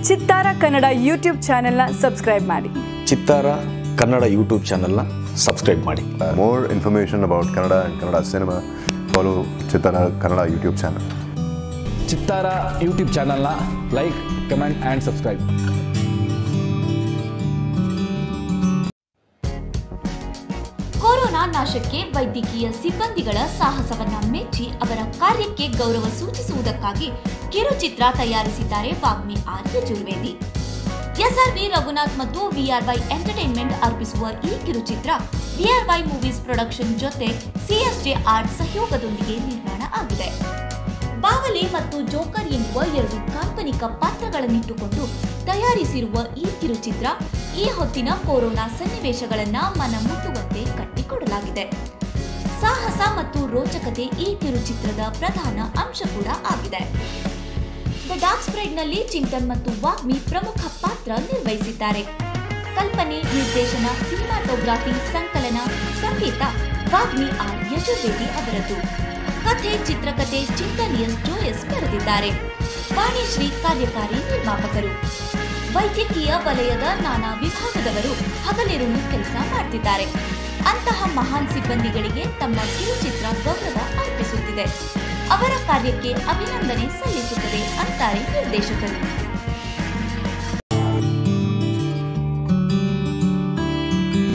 ಚಿತ್ತಾರ ಕನ್ನಡ ಯೂಟ್ಯೂಬ್ ಚಾನೆಲ್ನ ಸಬ್ಸ್ಕ್ರೈಬ್ ಮಾಡಿ ಚಿತ್ತಾರ ಕನ್ನಡ ಯೂಟ್ಯೂಬ್ ಚಾನಲ್ನ ಸಬ್ಸ್ಕ್ರೈಬ್ ಮಾಡಿ more information about Kannada and Kannada cinema, follow Chitara Kannada YouTube channel. Chittara YouTube ಚಾನಲ್ನ like comment and subscribe corona ನಾಶಕ್ಕೆ ವೈದ್ಯಕೀಯ ಸಿಬ್ಬಂದಿಗಳ ಸಾಹಸವನ್ನ ಮೆಚ್ಚಿ ಅವರ ಕಾರ್ಯಕ್ಕೆ ಗೌರವ ಸೂಚಿಸುವುದಕ್ಕಾಗಿ ಕಿರುಚಿತ್ರ ತಯಾರಿಸಿದ್ದಾರೆ ವಾಗ್ಮಿ ಆರ್ಯ ಚತುರ್ವೇದಿ ಎಸ್ಆರ್ವಿ ರಘುನಾಥ್ ಮತ್ತು ವಿಆರ್ವೈ ಎಂಟರ್ಟೈನ್ಮೆಂಟ್ ಅರ್ಪಿಸುವ ಈ ಕಿರುಚಿತ್ರ ವಿಆರ್ವೈ ಮೂವೀಸ್ ಪ್ರೊಡಕ್ಷನ್ ಜೊತೆ ಸಿಎಸ್ಜೆ ಆರ್ಟ್ ಸಹಯೋಗದೊಂದಿಗೆ ನಿರ್ಮಾಣ ಆಗಿದೆ ಬಾವಲಿ ಮತ್ತು ಜೋಕರ್ ಎನ್ನುವ ಎರಡು ಕಾಲ್ಪನಿಕ ಪಾತ್ರಗಳನ್ನಿಟ್ಟುಕೊಂಡು ತಯಾರಿಸಿರುವ ಈ ಕಿರುಚಿತ್ರ ಈ ಹೊತ್ತಿನ ಕೊರೋನಾ ಸನ್ನಿವೇಶಗಳನ್ನ ಮನಮುಟ್ಟುವಂತೆ ಕಟ್ಟಿಕೊಡಲಾಗಿದೆ ಸಾಹಸ ಮತ್ತು ರೋಚಕತೆ ಈ ಕಿರುಚಿತ್ರದ ಪ್ರಧಾನ ಅಂಶ ಕೂಡ ಆಗಿದೆ ದ ಡಾರ್ಕ್ ಸ್ಪ್ರೆಡ್ ನಲ್ಲಿ ಚಿಂತನ್ ಮತ್ತು ವಾಗ್ಮಿ ಪ್ರಮುಖ ಪಾತ್ರ ನಿರ್ವಹಿಸಿದ್ದಾರೆ ಕಲ್ಪನೆ ನಿರ್ದೇಶನ ಸಿನಿಮಾಟೋಗ್ರಾಫಿ ಸಂಕಲನ ಸಂಗೀತ ವಾಗ್ಮಿ ಆರ್ ಯಜುರ್ವೇದಿ ಅವರದ್ದು ಕಥೆ ಚಿತ್ರಕಥೆ ಚಿಂತನ್ ಎಸ್ ಜೋಯಸ್ ಬರೆದಿದ್ದಾರೆ ವಾಣಿಶ್ರೀ ಕಾರ್ಯಕಾರಿ ನಿರ್ಮಾಪಕರು ವೈದ್ಯಕೀಯ ವಲಯದ ನಾನಾ ವಿಭಾಗದವರು ಹಗಲಿರುಳು ಕೆಲಸ ಮಾಡ್ತಿದ್ದಾರೆ ಅಂತಹ ಮಹಾನ್ ಸಿಬ್ಬಂದಿಗಳಿಗೆ ತಮ್ಮ ಕಿರುಚಿತ್ರ ಗೌರವ ಅರ್ಪಿಸುತ್ತಿದೆ ಅವರ ಕಾರ್ಯಕ್ಕೆ ಅಭಿನಂದನೆ ಸಲ್ಲಿಸುತ್ತದೆ ಅಂತಾರೆ ನಿರ್ದೇಶಕರು